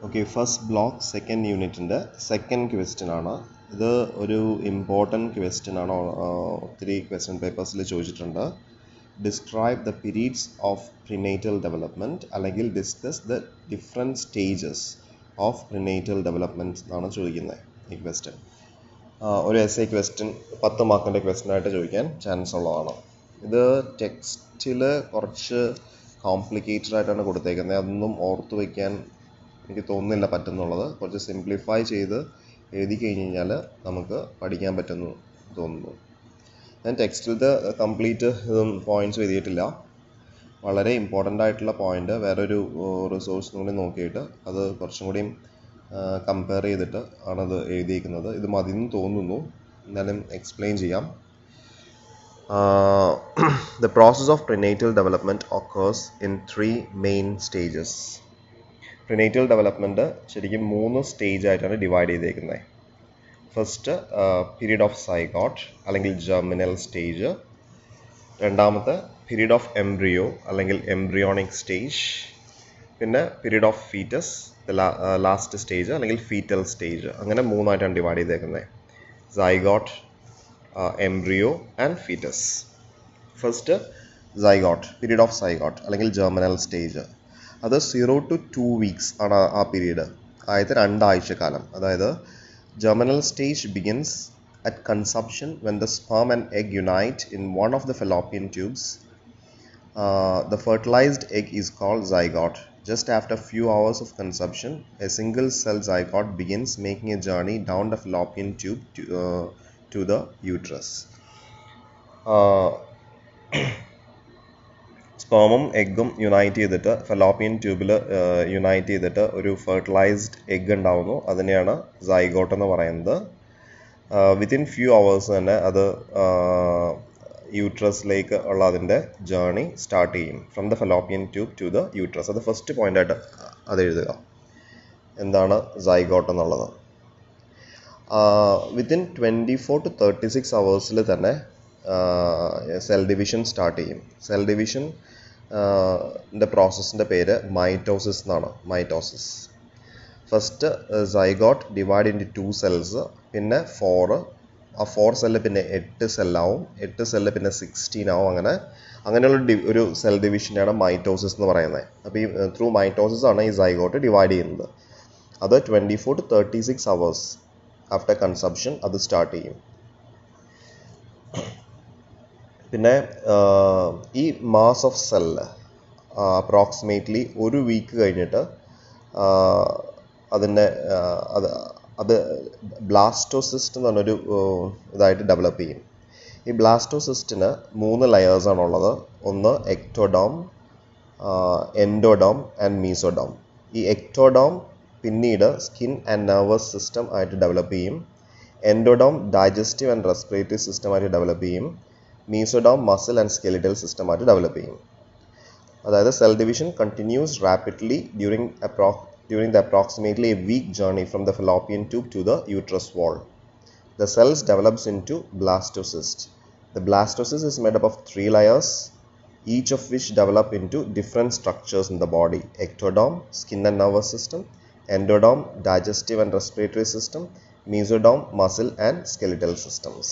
Okay first block second യൂണിറ്റിൻ്റെ second question ആണ് ഇത് ഒരു ഇമ്പോർട്ടൻറ്റ് ക്വസ്റ്റ്യൻ ആണ് ആ, ഒത്തിരി ക്വസ്റ്റ്യൻ പേപ്പേഴ്സിൽ ചോദിച്ചിട്ടുണ്ട് describe the periods of prenatal development അല്ലെങ്കിൽ discuss the different stages of prenatal development എന്നാണ് ചോദിക്കുന്നത് ഈ ക്വസ്റ്റ്യൻ ഒരു എസ് ഐ ക്വസ്റ്റ്യൻ പത്ത് മാർക്കിൻ്റെ ക്വസ്റ്റ്യൻ ആയിട്ട് ചോദിക്കാൻ ചാൻസ് ഉള്ളതാണ് ഇത് ടെക്സ്റ്റിൽ കുറച്ച് കോംപ്ലിക്കേറ്റഡ് ആയിട്ടാണ് കൊടുത്തേക്കുന്നത് അതൊന്നും ഓർത്ത് വയ്ക്കാൻ എനിക്ക് തോന്നുന്നില്ല പറ്റുന്നുള്ളത് കുറച്ച് സിംപ്ലിഫൈ ചെയ്ത് എഴുതി കഴിഞ്ഞ് കഴിഞ്ഞാൽ നമുക്ക് പഠിക്കാൻ പറ്റുന്നു തോന്നുന്നു ഞാൻ ടെക്സ്റ്റിലത്തെ കംപ്ലീറ്റ് ഇതും പോയിന്റ്സ് എഴുതിയിട്ടില്ല വളരെ ഇമ്പോർട്ടൻ്റ് ആയിട്ടുള്ള പോയിന്റ് വേറൊരു റിസോഴ്സും കൂടി നോക്കിയിട്ട് അത് കുറച്ചും കൂടിയും കമ്പയർ ചെയ്തിട്ട് ആണത് എഴുതിയിരിക്കുന്നത് ഇത് മതി എന്ന് തോന്നുന്നു എന്നാലും എക്സ്പ്ലെയിൻ ചെയ്യാം the process of prenatal development occurs in three main stages prenatal development ശരിക്കും മൂന്ന് സ്റ്റേജ് ആയിട്ടാണ് ഡിവൈഡ് ചെയ്തേക്കുന്നത് ഫസ്റ്റ് പീരീഡ് ഓഫ് സൈഗോട്ട് അല്ലെങ്കിൽ ജെർമിനൽ സ്റ്റേജ് രണ്ടാമത്തെ പീരീഡ് ഓഫ് എംബ്രിയോ അല്ലെങ്കിൽ എംബ്രിയോണിക് സ്റ്റേജ് പിന്നെ period of foetus last stage അല്ലെങ്കിൽ ഫീറ്റൽ സ്റ്റേജ് അങ്ങനെ മൂന്നായിട്ടാണ് ഡിവൈഡ് ചെയ്തേക്കുന്നത് zygote embryo and foetus first zygote period of zygote അല്ലെങ്കിൽ ജെർമിനൽ സ്റ്റേജ് അത് സീറോ ടു ടു വീക്സ് ആണ് ആ- ആ പീരീഡ് ആദ്യത്തെ രണ്ടാഴ്ച കാലം അതായത് germinal stage begins at consumption when the sperm and egg unite in one of the fallopian tubes. Uh, the fertilized egg is called zygote. Just after a few hours of consumption, a single cell zygote begins making a journey down the fallopian tube to, uh, to the uterus. Uh, സ്പേമും എഗ്ഗും unite ചെയ്തിട്ട് fallopian ട്യൂബിൽ unite ചെയ്തിട്ട് ഒരു fertilised egg ഉണ്ടാവുന്നു അതിനെയാണ് zygote എന്ന് പറയുന്നത് വിത്തിൻ ഫ്യൂ അവേഴ്സ് തന്നെ അത് യൂട്രസിലേക്ക് ഉള്ള അതിൻ്റെ ജേർണി സ്റ്റാർട്ട് ചെയ്യും from the fallopian tube to the uterus അത് ഫസ്റ്റ് പോയിന്റ് ആയിട്ട് അത് എഴുതുക എന്താണ് സൈഗോട്ട് എന്നുള്ളത് within twenty four to thirty six അവേഴ്സിൽ തന്നെ സെൽ ഡിവിഷൻ സ്റ്റാർട്ട് ചെയ്യും സെൽ ഡിവിഷൻ ൻ്റെ പ്രോസസ്സിൻ്റെ പേര് മൈറ്റോസിസ് എന്നാണ് mitosis first zygote divide into two cells പിന്നെ ഫോറ് ആ ഫോർ സെല്ല് പിന്നെ എട്ട് സെല്ലാവും എട്ട് സെല്ല് പിന്നെ സിക്സ്റ്റീൻ ആവും അങ്ങനെ അങ്ങനെയുള്ള ഡി ഒരു സെൽ ഡിവിഷനാണ് മൈറ്റോസിസ് എന്ന് പറയുന്നത് അപ്പോൾ ഈ ത്രൂ മൈറ്റോസിസ് ആണ് ഈ സൈഗോട്ട് ഡിവൈഡ് ചെയ്യുന്നത് അത് twenty four to thirty six hours after consumption അത് സ്റ്റാർട്ട് ചെയ്യും പിന്നെ ആഹ്, ഈ മാസ് ഓഫ് സെല്ല് അപ്രോക്സിമേറ്റ്ലി ഒരു വീക്ക് കഴിഞ്ഞിട്ട് ആഹ്, അതിൻ്റെ ആഹ്, അത് അത് ബ്ലാസ്റ്റോസിസ്റ്റ് എന്ന് പറഞ്ഞൊരു ആഹ്, ഇതായിട്ട് ഡെവലപ്പ് ചെയ്യും ഈ ബ്ലാസ്റ്റോസിസ്റ്റിന് മൂന്ന് ലെയേഴ്സാണ് ഉള്ളത് ഒന്ന് എക്ടോഡോം എൻഡോഡോം ആൻഡ് മീസോഡോം ഈ എക്ടോഡോം പിന്നീട് സ്കിൻ ആൻഡ് നെർവസ് സിസ്റ്റം ആയിട്ട് ഡെവലപ്പ് ചെയ്യും endoderm digestive and respiratory system ആയിട്ട് ഡെവലപ്പ് ചെയ്യും mesoderm muscle and skeletal system ആയിട്ട് ഡെവലപ്പ് ചെയ്യും അതായത് cell division continues rapidly during അപ്രോ during the approximately a week journey from the fallopian tube to the uterus wall The cells develops into blastocyst. The blastocyst is made up of three layers, each of which develop into different structures in the body. Ectodome, skin and nervous system, endodome, digestive and respiratory system, mesodome, muscle and skeletal systems.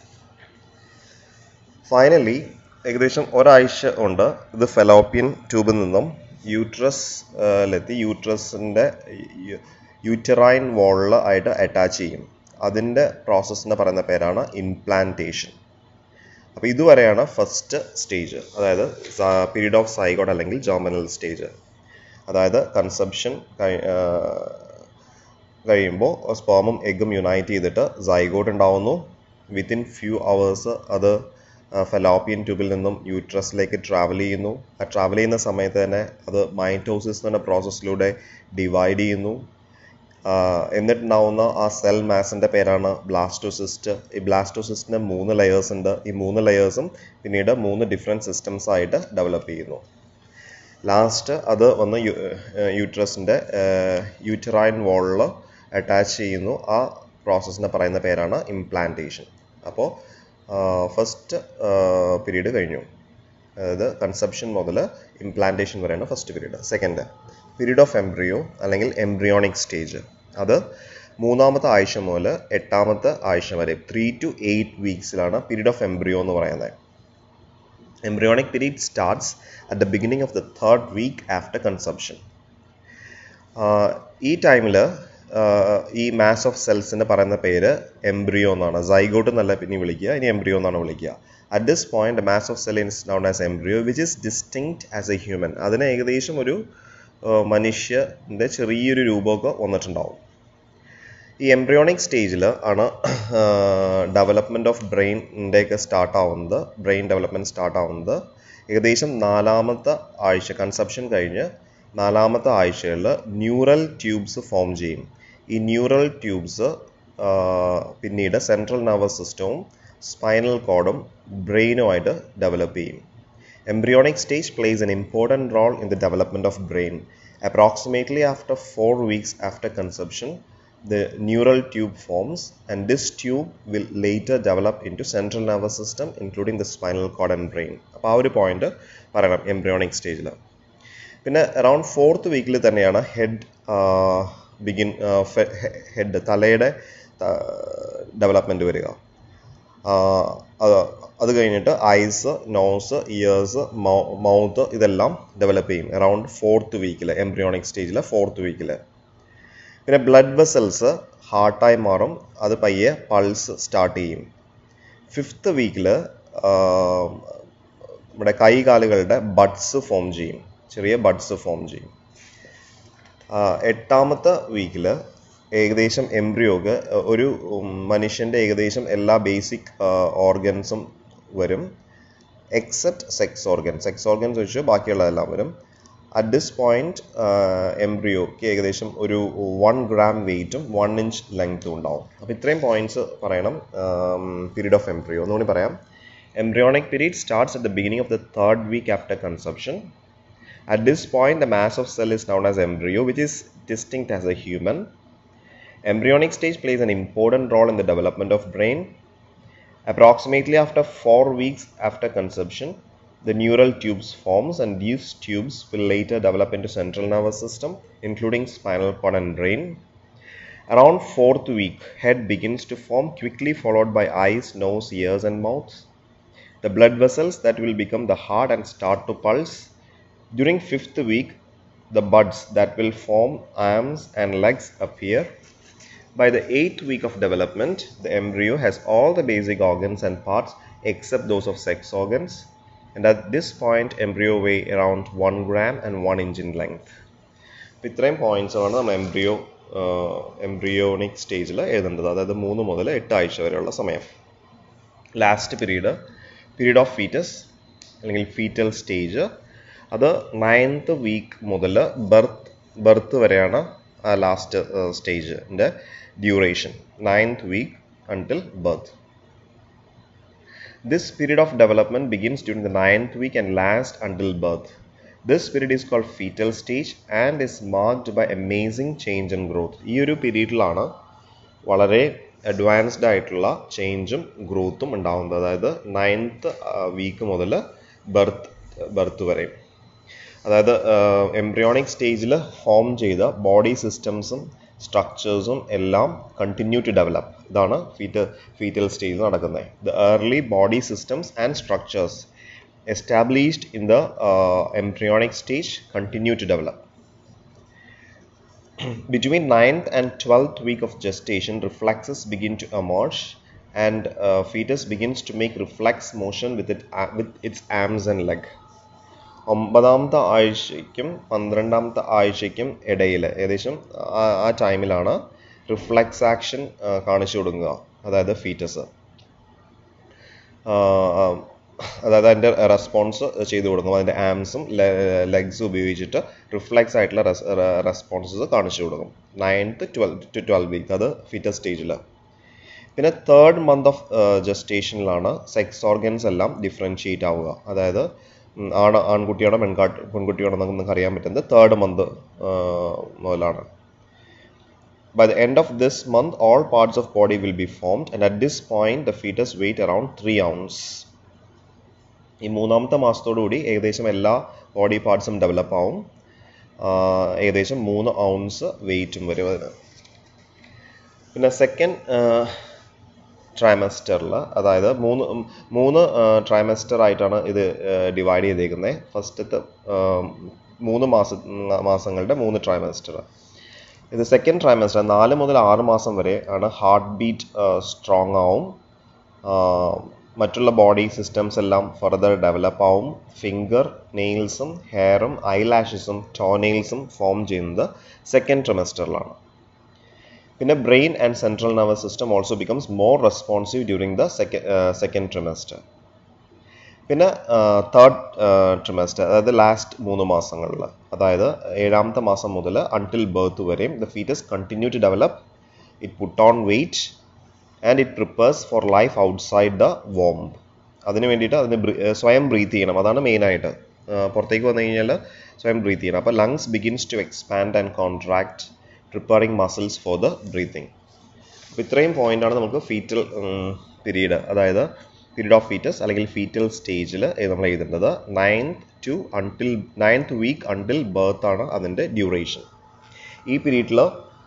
Finally ഏകദേശം ഒരാഴ്ച ഉണ്ട് ഇത് fallopian ട്യൂബിൽ നിന്നും യൂട്രസിലെത്തി യൂട്രസിൻ്റെ യൂറ്ററൈൻ വോളിൽ ആയിട്ട് attach ചെയ്യും അതിൻ്റെ പ്രോസസ്സിന് പറയുന്ന പേരാണ് ഇംപ്ലാന്റേഷൻ അപ്പോൾ ഇതുവരെയാണ് ഫസ്റ്റ് സ്റ്റേജ് അതായത് പീരീഡ് ഓഫ് സൈഗോഡ് അല്ലെങ്കിൽ ജോമിനൽ സ്റ്റേജ് അതായത് കൺസംഷൻ കഴിയുമ്പോൾ സ്പേമും എഗ്ഗും യുണൈറ്റ് ചെയ്തിട്ട് സൈഗോട്ട് ഉണ്ടാവുന്നു വിത്തിൻ ഫ്യൂ അവേഴ്സ് അത് ഫെലോപ്പിയൻ ട്യൂബിൽ നിന്നും യൂട്രസിലേക്ക് ട്രാവൽ ചെയ്യുന്നു ആ ട്രാവൽ ചെയ്യുന്ന സമയത്ത് തന്നെ അത് മൈറ്റോസിസ് എന്ന പ്രോസസ്സിലൂടെ ഡിവൈഡ് ചെയ്യുന്നു ആഹ് എന്നിട്ടുണ്ടാവുന്ന ആ സെൽ മാസിൻ്റെ പേരാണ് ബ്ലാസ്റ്റോസിസ്റ്റ് ഈ ബ്ലാസ്റ്റോസിസ്റ്റിന് മൂന്ന് ലെയേഴ്സ് ഉണ്ട് ഈ മൂന്ന് ലെയേഴ്സും പിന്നീട് മൂന്ന് ഡിഫറെൻറ്റ് സിസ്റ്റംസ് ആയിട്ട് ഡെവലപ്പ് ചെയ്യുന്നു ലാസ്റ്റ് അത് വന്ന് യൂട്രസിൻ്റെ യൂറ്ററൈൻ വോളിൽ അറ്റാച്ച് ചെയ്യുന്നു ആ പ്രോസസ്സിനെ പറയുന്ന പേരാണ് ഇംപ്ലാന്റേഷൻ അപ്പോൾ ഫസ്റ്റ് പീരീഡ് കഴിഞ്ഞു അതായത് കൺസെപ്ഷൻ മുതൽ ഇംപ്ലാന്റേഷൻ വരെയാണ് first period second period of embryo അല്ലെങ്കിൽ എംബ്രിയോണിക് സ്റ്റേജ് അത് മൂന്നാമത്തെ ആഴ്ച മുതൽ എട്ടാമത്തെ ആഴ്ച വരെ ത്രീ ടു എയ്റ്റ് വീക്സിലാണ് പീരീഡ് ഓഫ് എംബ്രിയോ എന്ന് പറയുന്നത് embryonic period starts at the beginning of the third week after consumption ഈ ടൈമിൽ ഈ മാസ് ഓഫ് സെൽസിന് പറയുന്ന പേര് എംബ്രിയോ എന്നാണ് സൈഗോട്ട് എന്നല്ല പിന്നെ വിളിക്കുക ഇനി എംബ്രിയോ എന്നാണ് വിളിക്കുക at this point mass of cell is known as embryo which is distinct as a human അതിന് ഏകദേശം ഒരു മനുഷ്യൻ്റെ ചെറിയൊരു രൂപമൊക്കെ വന്നിട്ടുണ്ടാവും ഈ എംബ്രിയോണിക് സ്റ്റേജിൽ ആണ് ഡെവലപ്മെൻറ്റ് ഓഫ് ബ്രെയിനിൻ്റെയൊക്കെ സ്റ്റാർട്ട് ആവുന്നത് ബ്രെയിൻ ഡെവലപ്മെൻറ്റ് സ്റ്റാർട്ട് ആവുന്നത് ഏകദേശം നാലാമത്തെ ആഴ്ച കൺസെപ്ഷൻ കഴിഞ്ഞ് നാലാമത്തെ ആഴ്ചകളിൽ ന്യൂറൽ ട്യൂബ്സ് ഫോം ചെയ്യും ഈ ന്യൂറൽ ട്യൂബ്സ് പിന്നീട് സെൻട്രൽ നെർവസ് സിസ്റ്റവും സ്പൈനൽ കോഡും ബ്രെയിനുമായിട്ട് ഡെവലപ്പ് ചെയ്യും embryonic stage plays an important role in the development of brain approximately after four weeks after conception the neural tube forms and this tube will later develop into central nervous system including the spinal cord and brain അപ്പോൾ ആ ഒരു point പറയണം embryonic സ്റ്റേജിൽ പിന്നെ around fourth വീക്കിൽ തന്നെയാണ് head begin head തലയുടെ development വരിക അത് കഴിഞ്ഞിട്ട് ഐസ് നോസ് ഇയേഴ്സ് മൗത്ത് ഇതെല്ലാം ഡെവലപ്പ് ചെയ്യും അറൗണ്ട് ഫോർത്ത് വീക്കിൽ എംബ്രിയോണിക് സ്റ്റേജിൽ ഫോർത്ത് വീക്കിൽ പിന്നെ ബ്ലഡ് വെസൽസ് ഹാർട്ടായി മാറും അത് പയ്യെ പൾസ് സ്റ്റാർട്ട് ചെയ്യും ഫിഫ്ത്ത് വീക്കിൽ നമ്മുടെ കൈകാലുകളുടെ ബഡ്സ് ഫോം ചെയ്യും ചെറിയ ബഡ്സ് ഫോം ചെയ്യും എട്ടാമത്തെ വീക്കിൽ ഏകദേശം എംബ്രിയോക്ക് ഒരു മനുഷ്യൻ്റെ ഏകദേശം എല്ലാ ബേസിക് ഓർഗൻസും വരും except sex organ sex organs വെച്ച് ബാക്കിയുള്ളതെല്ലാം വരും അറ്റ് ദിസ് പോയിന്റ് എംബ്രിയോക്ക് ഏകദേശം ഒരു വൺ ഗ്രാം വെയിറ്റും വൺ ഇഞ്ച് ലെങ്ത്തും ഉണ്ടാവും അപ്പോൾ ഇത്രയും പോയിന്റ്സ് പറയണം പീരീഡ് ഓഫ് എംബ്രിയോ ഒന്നുകൂടി പറയാം embryonic period starts at the beginning of the third week after conception At this point, the mass of cell is known as embryo, which is distinct as a human. Embryonic stage plays an important role in the development of brain. Approximately after four weeks after conception, the neural tubes forms and these tubes will later develop into central nervous system, including spinal cord and brain. Around fourth week, head begins to form, quickly followed by eyes, nose, ears, and mouth. The blood vessels that will become the heart and start to pulse. During fifth week, the buds that will form arms and legs appear. By the eighth week of development, the embryo has all the basic organs and parts except those of sex organs. And at this point, embryo weigh around 1 gram and 1 inch in length. അപ്പോൾ ഇത്രയും points ആണ് നമ്മൾ embryo embryonic സ്റ്റേജിൽ എഴുതേണ്ടത് അതായത് മൂന്ന് മുതൽ എട്ട് ആഴ്ച വരെയുള്ള സമയം last period period of foetus അല്ലെങ്കിൽ ഫീറ്റൽ സ്റ്റേജ് അത് നയൻത്ത് വീക്ക് മുതൽ ബർത്ത് ബർത്ത് വരെയാണ് ആ ലാസ്റ്റ് സ്റ്റേജിൻ്റെ duration ninth week until birth This period of development begins during the ninth week and lasts until birth. This period is called fetal stage and is marked by amazing change and growth. ഈ ഒരു പീരീഡിലാണ് വളരെ advanced ആയിട്ടുള്ള ചേഞ്ചും ഗ്രോത്തും ഉണ്ടാകുന്നത് അതായത് ninth week മുതൽ birth birth വരെ അതായത് എംബ്രിയോണിക് സ്റ്റേജിൽ ഫോം ചെയ്ത ബോഡി സിസ്റ്റംസും സ്ട്രക്ചേഴ്സും എല്ലാം കണ്ടിന്യൂ ടു ഡെവലപ്പ് ഇതാണ് ഫീറ്റൽ ഫീറ്റൽ സ്റ്റേജിൽ നടക്കുന്നത് the early body systems and structures established in the embryonic stage continue to develop Between 9th and 12th week of gestation, reflexes begin to emerge and uh, fetus begins to make reflex motion with, it, uh, with its arms and leg. ഒമ്പതാമത്തെ ആഴ്ചയ്ക്കും പന്ത്രണ്ടാമത്തെ ആഴ്ചയ്ക്കും ഇടയിൽ ഏകദേശം ആ ടൈമിലാണ് reflux action കാണിച്ചു കൊടുക്കുക അതായത് foetus അതായത് അതിൻ്റെ റെസ്പോൺസ് ചെയ്തു കൊടുക്കും അതിൻ്റെ ആംസും ലെഗ്സും ഉപയോഗിച്ചിട്ട് റിഫ്ലക്സ് ആയിട്ടുള്ള റെസ്പോൺസസ് കാണിച്ചു കൊടുക്കും ninth twelve to twelve week അത് ഫീറ്റസ് സ്റ്റേജിൽ പിന്നെ തേർഡ് മന്ത് ഓഫ് ജസ്റ്റേഷനിലാണ് സെക്സ് ഓർഗൻസ് എല്ലാം ഡിഫറൻഷിയേറ്റ് ആവുക അതായത് ആണ് ആൺകുട്ടിയാണോ പെൺകാട്ട് പെൺകുട്ടിയാണോ എന്നൊക്കെ നമുക്ക് അറിയാൻ പറ്റുന്നത് തേർഡ് മന്ത് മുതലാണ് By the end of this month, all parts of body will be formed, and at this point, the fetus weight around 3 ounce. ഈ മൂന്നാമത്തെ മാസത്തോടുകൂടി ഏകദേശം എല്ലാ ബോഡി പാർട്സും ഡെവലപ്പ് ആവും ഏകദേശം മൂന്ന് ഔൺസ് വെയിറ്റും വരും അതിന് പിന്നെ സെക്കൻഡ് ട്രൈമസ്റ്ററിൽ അതായത് മൂന്ന് മൂന്ന് ട്രൈമസ്റ്റർ ആയിട്ടാണ് ഇത് ഡിവൈഡ് ചെയ്തേക്കുന്നത് ഫസ്റ്റത്തെ മൂന്ന് മാസ മാസങ്ങളുടെ മൂന്ന് ട്രൈമസ്റ്റർ ഇത് സെക്കൻഡ് ട്രൈമസ്റ്റർ നാല് മുതൽ ആറ് മാസം വരെ ആണ് ഹാർട്ട് ബീറ്റ് സ്ട്രോങ് ആവും മറ്റുള്ള ബോഡി സിസ്റ്റംസ് എല്ലാം ഫർദർ ഡെവലപ്പ് ആവും ഫിംഗർ നെയിൽസും ഹെയറും ഐലാഷസും ടോനെയിൽസും ഫോം ചെയ്യുന്നത് സെക്കൻഡ് ട്രിമസ്റ്ററിലാണ് പിന്നെ brain and central nervous system also becomes more responsive during the second trimester പിന്നെ തേർഡ് ട്രിമസ്റ്റർ അതായത് ലാസ്റ്റ് മൂന്ന് മാസങ്ങളിൽ അതായത് ഏഴാമത്തെ മാസം മുതൽ അൺടിൽ ബർത്ത് വരെയും the foetus continue to develop it put on weight and it prepares for life outside the womb അതിന് വേണ്ടിയിട്ട് അതിന് സ്വയം ബ്രീത്ത് ചെയ്യണം അതാണ് മെയിനായിട്ട് പുറത്തേക്ക് വന്നു കഴിഞ്ഞാൽ സ്വയം ബ്രീത്ത് ചെയ്യണം അപ്പോൾ lungs begins to expand and contract preparing muscles for the breathing അപ്പോൾ ഇത്രയും പോയിന്റാണ് നമുക്ക് ഫീറ്റൽ പീരീഡ് അതായത് പീരീഡ് ഓഫ് ഫീറ്റസ് അല്ലെങ്കിൽ ഫീറ്റൽ സ്റ്റേജിൽ നമ്മൾ എഴുതേണ്ടത് ninth to until ninth week until birth ആണ് അതിൻ്റെ ഡ്യൂറേഷൻ ഈ പീരീഡിൽ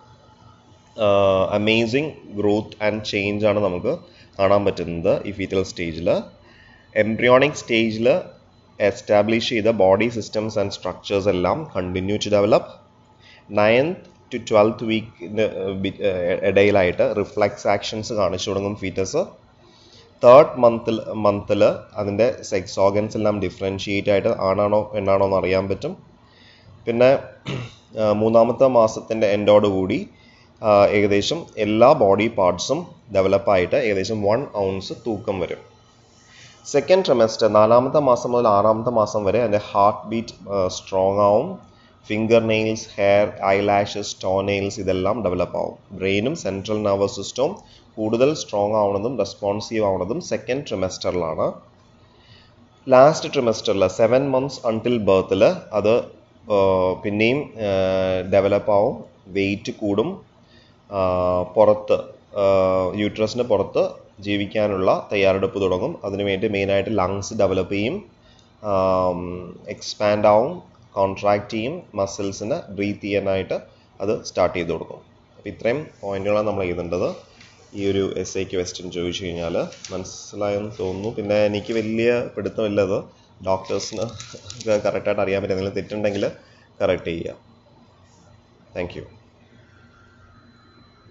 അമേസിങ് ഗ്രോത്ത് ആൻഡ് ചേഞ്ച് ആണ് നമുക്ക് കാണാൻ പറ്റുന്നത് ഈ ഫീറ്റൽ സ്റ്റേജിൽ എംബ്രിയോണിക് സ്റ്റേജിൽ എസ്റ്റാബ്ലിഷ് ചെയ്ത ബോഡി സിസ്റ്റംസ് ആൻഡ് സ്ട്രക്ചേഴ്സ് എല്ലാം continue to develop ninth to twelfth വീക്കിന് ഇടയിലായിട്ട് റിഫ്ലെക്സ് ആക്ഷൻസ് കാണിച്ചു തുടങ്ങും ഫീറ്റസ് തേർഡ് മന്തിൽ മന്തിൽ അതിൻ്റെ സെക്സ് ഓർഗൻസ് എല്ലാം ഡിഫറൻഷിയേറ്റ് ആയിട്ട് ആണാണോ പെണ്ണാണോ എന്ന് അറിയാൻ പറ്റും പിന്നെ മൂന്നാമത്തെ മാസത്തിൻ്റെ എൻഡോടുകൂടി ഏകദേശം എല്ലാ ബോഡി പാർട്സും ഡെവലപ്പായിട്ട് ഏകദേശം വൺ ഔൺസ് തൂക്കം വരും സെക്കൻഡ് ട്രിമസ്റ്റർ നാലാമത്തെ മാസം മുതൽ ആറാമത്തെ മാസം വരെ അതിൻ്റെ ഹാർട്ട് ബീറ്റ് സ്ട്രോങ് ആവും finger nails hair eyelashes toe nails ഇതെല്ലാം ഡെവലപ്പ് ആവും ബ്രെയിനും സെൻട്രൽ നെർവസ് സിസ്റ്റവും കൂടുതൽ സ്ട്രോങ് ആവുന്നതും റെസ്പോൺസീവ് ആവുന്നതും സെക്കൻഡ് ട്രിമസ്റ്ററിലാണ് ലാസ്റ്റ് ട്രിമസ്റ്ററിൽ സെവൻ മന്ത്സ് അൺടിൽ ബർത്തിൽ അത് പിന്നെയും ഡെവലപ്പ് ആവും വെയിറ്റ് കൂടും പുറത്ത് യൂട്രസിന് പുറത്ത് ജീവിക്കാനുള്ള തയ്യാറെടുപ്പ് തുടങ്ങും അതിനുവേണ്ടി മെയിനായിട്ട് ലങ്സ് ഡെവലപ്പ് ചെയ്യും എക്സ്പാൻഡ് ആവും കോൺട്രാക്ട് ചെയ്യും മസിൽസിന് ബ്രീത്ത് ചെയ്യാനായിട്ട് അത് സ്റ്റാർട്ട് ചെയ്ത് കൊടുക്കും അപ്പോൾ ഇത്രയും പോയിന്റുകളാണ് നമ്മൾ എഴുതേണ്ടത് ഈ ഒരു എസ് ഐ ക്വസ്റ്റ്യൻ ചോദിച്ചു കഴിഞ്ഞാൽ മനസ്സിലായെന്ന് തോന്നുന്നു പിന്നെ എനിക്ക് വലിയ പിടുത്തമില്ലത് ഡോക്ടേഴ്സിന് കറക്റ്റായിട്ട് അറിയാൻ പറ്റും എന്തെങ്കിലും തെറ്റുണ്ടെങ്കിൽ കറക്റ്റ് ചെയ്യുക താങ്ക് യു